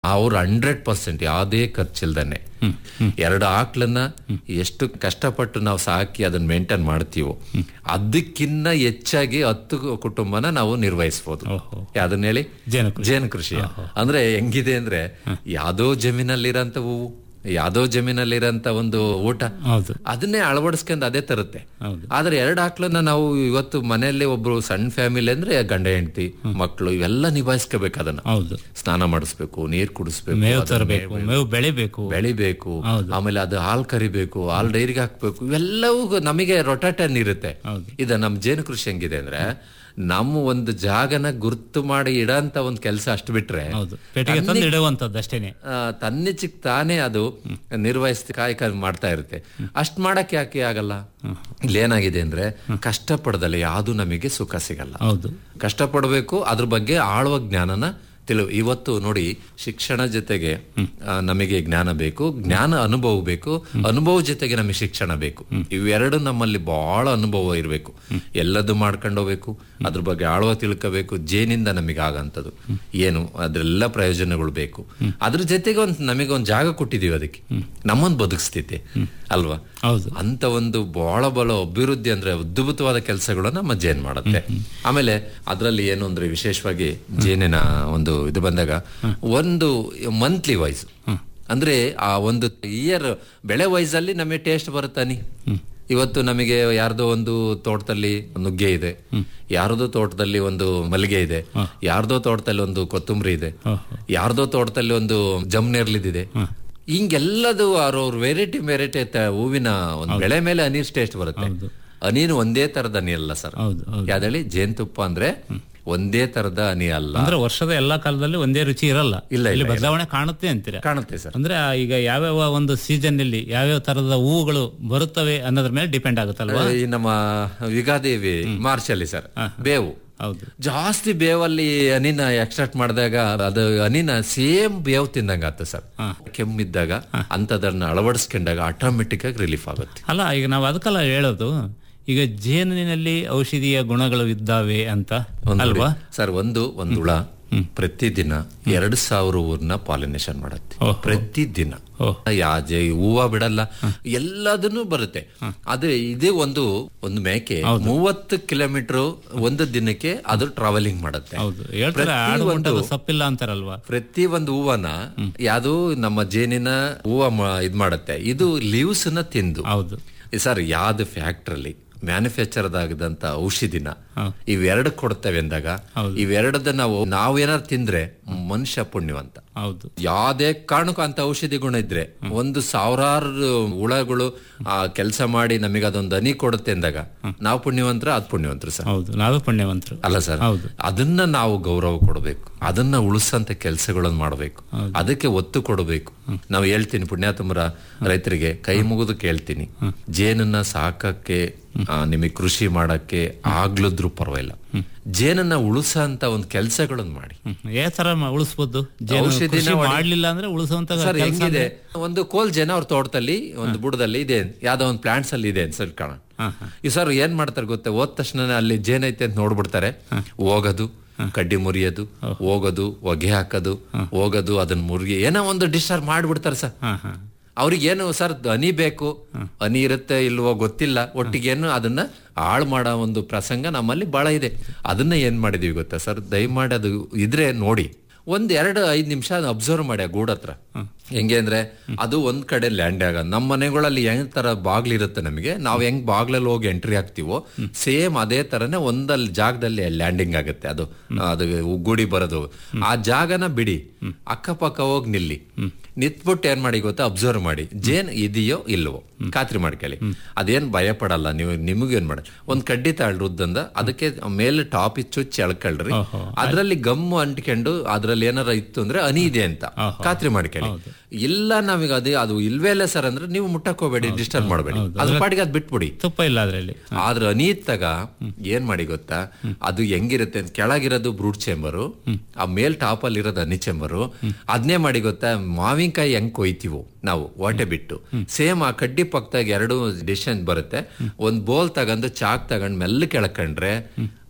ಅವ್ರು hundred percent ಯಾವುದೇ ಖರ್ಚಿಲ್ದಾನೆ ಎರಡು ಆಕ್ಳನ್ನ ಎಷ್ಟು ಕಷ್ಟಪಟ್ಟು ನಾವು ಸಾಕಿ ಅದನ್ನ ಮೇಂಟೈನ್ ಮಾಡ್ತೀವೋ ಅದಕ್ಕಿನ್ನ ಹೆಚ್ಚಾಗಿ ಹತ್ತು ಕುಟುಂಬನ ನಾವು ನಿರ್ವಹಿಸಬಹುದು ಓಹೋ. ಅದನ್ನ ಹೇಳಿ ಜೇನು ಜೇನು ಕೃಷಿ ಅಂದ್ರೆ ಹೆಂಗಿದೆ ಅಂದ್ರೆ ಯಾವ್ದೋ ಜಮೀನಲ್ಲಿರೋಂಥ ಹೂವು ಯಾವ್ದೋ ಜಮೀನಲ್ಲಿರೋಂಥ ಒಂದು ಊಟ ಹೌದು ಅದನ್ನೇ ಅಳವಡಿಸ್ಕೊಂಡು ಅದೇ ತರುತ್ತೆ ಹೌದು. ಆದ್ರೆ ಎರಡು ಆಕ್ಳನ್ನ ನಾವು ಇವತ್ತು ಮನೆಯಲ್ಲಿ ಒಬ್ರು ಸಣ್ಣ ಫ್ಯಾಮಿಲಿ ಅಂದ್ರೆ ಗಂಡ ಹೆಂಡತಿ ಮಕ್ಕಳು ಇವೆಲ್ಲ ನಿಭಾಯಿಸ್ಕೋಬೇಕು ಅದನ್ನ ಹೌದು ಸ್ನಾನ ಮಾಡಿಸ್ಬೇಕು ನೀರ್ ಕುಡಿಸ್ಬೇಕು ಮೇವು ಅದನ್ನ ತರಬೇಕು ಮೇವು ಬೆಳಿಬೇಕು ಬೆಳಿಬೇಕು ಹೌದು. ಆಮೇಲೆ ಅದು ಹಾಲು ಕರಿಬೇಕು ಹಾಲು ಡೈರಿಗೆ ಹಾಕ್ಬೇಕು ಇವೆಲ್ಲವೂ ನಮಗೆ ರೊಟಾಟನ್ ಇರುತ್ತೆ ಹೌದು. ಇದು ನಮ್ಮ ಜೇನು ಕೃಷಿ ಹೆಂಗಿದೆ ಅಂದ್ರೆ ನಮ್ಮ ಒಂದು ಜಾಗನ ಗುರ್ತು ಮಾಡಿ ಇಡಂತ ಒಂದು ಕೆಲಸ ಅಷ್ಟು ಬಿಟ್ರೆ ಹೌದು ಪೆಟ್ಟಿಗೆ ತಂದು ಇಡುವಂತದ್ದು ಅಷ್ಟೇನೆ ಆ, ತನ್ನಿಚ್ಚಿಗೆ ತಾನೇ ಅದು ನಿರ್ವಹಿಸಿ ಕಾಯಕ ಮಾಡ್ತಾ ಇರುತ್ತೆ ಅಷ್ಟ್ ಮಾಡಕ್ ಯಾಕೆ ಆಗಲ್ಲ ಇಲ್ಲೇನಾಗಿದೆ ಅಂದ್ರೆ ಕಷ್ಟಪಡದಲ್ಲಿ ಯಾವುದು ನಮಗೆ ಸುಖ ಸಿಗಲ್ಲ ಹೌದು ಕಷ್ಟಪಡಬೇಕು ಅದ್ರ ಬಗ್ಗೆ ಆಳುವ ಜ್ಞಾನನ ತಿಳು ಇವತ್ತು ನೋಡಿ ಶಿಕ್ಷಣ ಜೊತೆಗೆ ಆ, ನಮಗೆ ಜ್ಞಾನ ಬೇಕು ಜ್ಞಾನ ಅನುಭವ ಬೇಕು ಅನುಭವ ಜೊತೆಗೆ ನಮಗೆ ಶಿಕ್ಷಣ ಬೇಕು ಇವೆರಡು ನಮ್ಮಲ್ಲಿ ಬಹಳ ಅನುಭವ ಇರಬೇಕು ಎಲ್ಲದೂ ಮಾಡ್ಕೊಂಡು ಹೋಗ್ಬೇಕು ಅದ್ರ ಬಗ್ಗೆ ಆಳುವ ತಿಳ್ಕೋಬೇಕು ಜೇನಿಂದ ನಮಗೆ ಆಗಂಥದ್ದು ಏನು ಅದ್ರೆಲ್ಲ ಪ್ರಯೋಜನಗಳು ಬೇಕು ಅದ್ರ ಜೊತೆಗೆ ಒಂದು ನಮಗೆ ಒಂದು ಜಾಗ ಕೊಟ್ಟಿದೀವಿ ಅದಕ್ಕೆ ನಮ್ಮನ್ನು ಬದುಕಿಸ್ತೈತೆ ಅಲ್ವಾ ಹೌದು ಅಂತ ಒಂದು ಬಹಳ ಬಹಳ ಅಭಿವೃದ್ಧಿ ಅಂದ್ರೆ ಅದ್ಭುತವಾದ ಕೆಲಸಗಳನ್ನ ನಮ್ಮ ಜೇನ್ ಮಾಡುತ್ತೆ ಆಮೇಲೆ ಅದರಲ್ಲಿ ಏನು ಅಂದ್ರೆ ವಿಶೇಷವಾಗಿ ಜೇನಿನ ಒಂದು ಇದು ಬಂದಾಗ ಒಂದು ಮಂತ್ಲಿ ವೈಸ್ ಅಂದ್ರೆ ಆ ಒಂದು ಇಯರ್ ಬೆಳೆ ವೈಸ್ ಅಲ್ಲಿ ನಮಗೆ ಟೇಸ್ಟ್ ಬರುತ್ತಾನಿ ಇವತ್ತು ನಮಗೆ ಯಾರ್ದೋ ಒಂದು ತೋಟದಲ್ಲಿ ನುಗ್ಗೆ ಇದೆ ಯಾರ್ದೋ ತೋಟದಲ್ಲಿ ಒಂದು ಮಲ್ಲಿಗೆ ಇದೆ ಯಾರ್ದೋ ತೋಟದಲ್ಲಿ ಒಂದು ಕೊತ್ತಂಬರಿ ಇದೆ ಯಾರ್ದೋ ತೋಟದಲ್ಲಿ ಒಂದು ಜಮ್ನೇರ್ಲಿದಿದೆ ಹಿಂಗೆಲ್ಲದು ಅವ್ರವ್ರ ವೆರೈಟಿ ವೆರೈಟಿ ಹೂವಿನ ಒಂದು ಬೆಳೆ ಮೇಲೆ ಅನೀರ್ ಟೇಸ್ಟ್ ಬರುತ್ತೆ ಅನೀನು ಒಂದೇ ತರದ ಹನಿ ಅಲ್ಲ ಸರ್ ಹೌದು ಹೌದು ಯಾವ್ದೇಳಿ ಜೇನುತುಪ್ಪ ಅಂದ್ರೆ ಒಂದೇ ತರದ ಹನಿ ಅಲ್ಲ ಅಂದ್ರೆ ವರ್ಷದ ಎಲ್ಲಾ ಕಾಲದಲ್ಲಿ ಒಂದೇ ರುಚಿ ಇರಲ್ಲ ಇಲ್ಲ, ಇಲ್ಲಿ ಬದಲಾವಣೆ ಕಾಣುತ್ತೆ ಅಂತೀರಾ ಕಾಣುತ್ತೆ ಸರ್ ಅಂದ್ರೆ ಆ ಈಗ ಯಾವ್ಯಾವ ಒಂದು ಸೀಸನ್ ಅಲ್ಲಿ ಯಾವ್ಯಾವ ತರದ ಹೂವುಗಳು ಬರುತ್ತವೆ ಅನ್ನೋದ್ರ ಮೇಲೆ ಡಿಪೆಂಡ್ ಆಗುತ್ತಲ್ವಾ ಈ ನಮ್ಮ ಯುಗಾದೇವಿ ಮಾರ್ಚ್ ಅಲ್ಲಿ ಸರ್ ಬೇವು ಹೌದು ಜಾಸ್ತಿ ಬೇವಲ್ಲಿ ಹನಿನ ಎಕ್ಸ್ಟ್ರಾಕ್ಟ್ ಮಾಡಿದಾಗ ಅದು ಹನಿನ ಸೇಮ್ ಬೇವು ತಿಂದಂಗ ಆತ ಸರ್ ಕೆಮ್ಮಿದ್ದಾಗ ಅಂತದನ್ನ ಅಳವಡಿಸ್ಕೊಂಡಾಗ ಆಟೋಮೆಟಿಕ್ ಆಗಿ ರಿಲೀಫ್ ಆಗುತ್ತೆ ಅಲ್ಲ ಈಗ ನಾವು ಅದಕ್ಕೆಲ್ಲ ಹೇಳೋದು ಈಗ ಜೇನಿನಲ್ಲಿ ಔಷಧೀಯ ಗುಣಗಳು ಇದ್ದಾವೆ ಅಂತ ಒಂದು ಅಲ್ವಾ ಸರ್ ಒಂದು ಒಂದು ಹುಳ ಪ್ರತಿದಿನ ಎರಡು ಸಾವಿರ ಹೂವನ್ನ ಪಾಲಿನೇಷನ್ ಮಾಡುತ್ತೆ ಓಹೋ. ಪ್ರತಿದಿನ ಓಹ್. ಯಾಜೆ ಹೂವ ಬಿಡಲ್ಲ ಎಲ್ಲದನ್ನು ಬರುತ್ತೆ ಆದ್ರೆ ಇದೇ ಒಂದು ಒಂದು ಮೇಕೆ ಮೂವತ್ತು ಕಿಲೋಮೀಟರ್ ಒಂದು ದಿನಕ್ಕೆ ಅದು ಟ್ರಾವೆಲಿಂಗ್ ಮಾಡುತ್ತೆ ಹೌದು ಹೇಳ್ತಾರೆ ಪ್ರತಿ ಆಡುಮುಟ್ಟದ ಒಂದು- ಸಪ್ಪಿಲ್ಲ ಅಂತಾರಲ್ವಾ ಪ್ರತಿ ಒಂದು ಹೂವನ ಯಾವುದು ನಮ್ಮ ಜೇನಿನ ಹೂವ ಮ- ಇದ್ ಮಾಡುತ್ತೆ ಇದು ಲೀವ್ಸ್ ನ ತಿಂದು ಹೌದು ಸರ್ ಯಾವ್ದು ಫ್ಯಾಕ್ಟ್ರಲ್ಲಿ ಮ್ಯಾನುಫ್ಯಾಕ್ಚರ್ ಆಗದಂತ ಔಷಧಿನ ಇವೆರಡು ಕೊಡ್ತೇವೆ ಅಂದಾಗ ಇವೆರಡದ ನಾವು ನಾವೇನಾರು ತಿಂದ್ರೆ ಮನುಷ್ಯ ಪುಣ್ಯವಂತ ಹೌದು ಯಾವ್ದೇ ಕಾರಣಕ್ಕೂ ಅಂತ ಔಷಧಿ ಗುಣ ಇದ್ರೆ ಒಂದು ಸಾವಿರಾರು ಹುಳಗಳು ಆ ಕೆಲಸ ಮಾಡಿ ನಮಗೆ ಅದೊಂದು ಹನಿ ಕೊಡುತ್ತೆ ಅಂದಾಗ ನಾವು ಪುಣ್ಯವಂತರ ಅದ್ ಪುಣ್ಯವಂತರು ಸರ್ ಹೌದು ನಾವೇ ಪುಣ್ಯವಂತರು ಅಲ್ಲ ಸರ್ ಹೌದು. ಅದನ್ನ ನಾವು ಗೌರವ ಕೊಡಬೇಕು ಅದನ್ನ ಉಳಿಸಂತ ಕೆಲಸಗಳನ್ನು ಮಾಡಬೇಕು ಅದಕ್ಕೆ ಒತ್ತು ಕೊಡಬೇಕು ನಾವು ಹೇಳ್ತೀನಿ ಪುಣ್ಯಾತಮರ ರೈತರಿಗೆ ಕೈ ಮುಗಿದು ಕೇಳ್ತೀನಿ ಜೇನನ್ನ ಸಾಕಕ್ಕೆ ಆ, ನಿಮಗೆ ಕೃಷಿ ಮಾಡಕ್ಕೆ ಆಗ್ಲದ್ರು ಪರವಾಗಿಲ್ಲ ಜೇನನ್ನ ಉಳಿಸ ಅಂತ ಒಂದು ಕೆಲಸಗಳನ್ನು ಮಾಡಿ ಹ್ಮ್. ಯಾವ ತರ ಮ- ಉಳಿಸ್ಬೋದು ಜೇನು ಔಷಧಿನ ಕೃಷಿ ಹೊಡಿ- ಮಾಡ್ಲಿಲ್ಲ ಅಂದ್ರೆ ಉಳಿಸುವಂತ ಸರ್ ಕೆಲ್ಸ ಹೆಂಗಿದೆ ಒಂದು ಕೋಲ್ ಜನ ಅವ್ರ ತೋಟದಲ್ಲಿ ಒಂದು ಬುಡದಲ್ಲಿ ಇದೆ ಯಾವ್ದೋ ಒಂದು ಪ್ಲಾಂಟ್ಸ್ ಅಲ್ಲಿ ಇದೆ ಸರ್ ಕಾಣ ಈ ಸರ್ ಏನ್ ಮಾಡ್ತಾರೆ ಗೊತ್ತಾ ಹೋದ ತಕ್ಷಣ ಅಲ್ಲಿ ಜೇನೈತೆ ಅಂತ ನೋಡ್ಬಿಡ್ತಾರೆ ಹೋಗೋದು ಕಡ್ಡಿ ಮುರಿಯೋದು ಹೋಗೋದು ಹೊಗೆ ಹಾಕೋದು ಹೋಗೋದು ಅದನ್ನ ಮುರುಗಿ ಏನೋ ಒಂದು ಡಿಸ್ಚಾರ್ಜ್ ಮಾಡ್ಬಿಡ್ತಾರೆ ಸರ್ ಹಾ ಹಾ ಅವ್ರಿಗೇನು ಸರ್ ಹನಿ ಬೇಕು ಹನಿ ಇರುತ್ತೆ ಇಲ್ವೋ ಗೊತ್ತಿಲ್ಲ ಒಟ್ಟಿಗೇನು ಅದನ್ನ ಹಾಳು ಮಾಡೋ ಒಂದು ಪ್ರಸಂಗ ನಮ್ಮಲ್ಲಿ ಬಹಳ ಇದೆ ಅದನ್ನ ಏನ್ ಮಾಡಿದೀವಿ ಗೊತ್ತಾ ಸರ್ ದಯಮಾಡಿ ಅದು ಇದ್ರೆ ನೋಡಿ ಒಂದ್ ಎರಡು ಐದ್ ನಿಮಿಷ ಅಬ್ಸರ್ವ್ ಮಾಡಿ ಆ ಗೂಡ್ ಹತ್ರ ಹೆಂಗೆ ಅಂದ್ರೆ ಅದು ಒಂದ್ ಕಡೆ ಲ್ಯಾಂಡ್ ಆಗ ನಮ್ಮ ಮನೆಗಳಲ್ಲಿ ಹೆಂಗ್ ತರ ಬಾಗ್ಲಿರುತ್ತೆ ನಮಗೆ ನಾವ್ ಹೆಂಗ್ ಬಾಗ್ಲಲ್ಲಿ ಹೋಗಿ ಎಂಟ್ರಿ ಆಗ್ತೀವೋ ಸೇಮ್ ಅದೇ ತರನೇ ಒಂದಲ್ಲಿ ಜಾಗದಲ್ಲಿ ಲ್ಯಾಂಡಿಂಗ್ ಆಗುತ್ತೆ ಅದು ಅದು ಗುಡಿ ಬರೋದು ಆ ಜಾಗನ ಬಿಡಿ ಅಕ್ಕಪಕ್ಕ ಹೋಗಿ ನಿಲ್ಲಿ ನಿಂತ್ಬಿಟ್ಟು ಏನ್ ಮಾಡಿ ಗೊತ್ತಾ ಅಬ್ಸರ್ವ್ ಮಾಡಿ ಜೇನ್ ಇದೆಯೋ ಇಲ್ವೋ ಖಾತ್ರಿ ಮಾಡ್ಕೊಳ್ಳಿ ಅದೇನ್ ಭಯ ಪಡಲ್ಲ ನೀವು ನಿಮಗೇನ್ ಮಾಡಿ ಒಂದ್ ಕಡ್ಡಿ ತಾಳ್ರಿ ಉದ್ದಂದ ಅದಕ್ಕೆ ಮೇಲೆ ಟಾಪ್ ಚುಚ್ಚಿ ಎಳ್ಕೊಳ್ರಿ ಅದ್ರಲ್ಲಿ ಗಮ್ಮು ಅಂಟ್ಕೊಂಡು ಅದ್ರಲ್ಲಿ ಏನಾರ ಇತ್ತು ಅಂದ್ರೆ ಹನಿ ಇದೆ ಅಂತ ಖಾತ್ರಿ ಮಾಡ್ಕೊಳ್ಳಿ ಇಲ್ಲ ನಾವೀಗ ಅದೇ ಅದು ಇಲ್ವೇ ಇಲ್ಲ ಸರ್ ಅಂದ್ರೆ ನೀವು ಮುಟ್ಟಕ್ ಹೋಗ್ಬೇಡಿ ಡಿಸ್ಟರ್ಬ್ ಮಾಡಬೇಡಿ ಅದ್ರ ಪಾಡಿಗೆ ಅದ್ ಬಿಟ್ಬಿಡಿ ತುಪ್ಪ ಇಲ್ಲ ಅದ್ರಲ್ಲಿ ಆದ್ರೆ ಅನಿಯತ್ತಾಗ ಏನ್ ಮಾಡಿ ಗೊತ್ತಾ ಅದು ಹೆಂಗಿರುತ್ತೆ ಅಂತ ಕೆಳಗಿರೋದು ಬ್ರೂಟ್ ಚೇಂಬರು ಆ ಮೇಲ್ ಟಾಪ್ ಅಲ್ಲಿ ಇರೋದು ಹನಿ ಚೇಂಬರು ಅದನ್ನೇ ಮಾಡಿ ಗೊತ್ತಾ ಮಾವಿನಕಾಯಿ ಹೆಂಗ್ ಕೊಯ್ತೀವೋ ನಾವು ವಾಟೆ ಬಿಟ್ಟು ಸೇಮ್ ಆ ಕಡ್ಡಿ ಪಕ್ಕದಾಗ ಎರಡು ಡಿಶನ್ ಬರುತ್ತೆ ಒಂದ್ ಬೋಲ್ ತಗೊಂಡು ಚಾಕ್ ತಗೊಂಡ್ ಮೆಲ್ಲ ಕೆಳಕೊಂಡ್ರೆ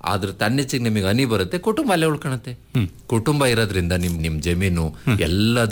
ಆದ್ರ ತನ್ನೆಚ್ಚಿಗೆ ನಿಮಗೆ ಹನಿ ಬರುತ್ತೆ ಕುಟುಂಬ ಅಲ್ಲೇ ಉಳ್ಕೊಳತ್ತೆ ಕುಟುಂಬ ಇರೋದ್ರಿಂದ ನಿಮ್ ನಿಮ್ ಜಮೀನು ಎಲ್ಲದ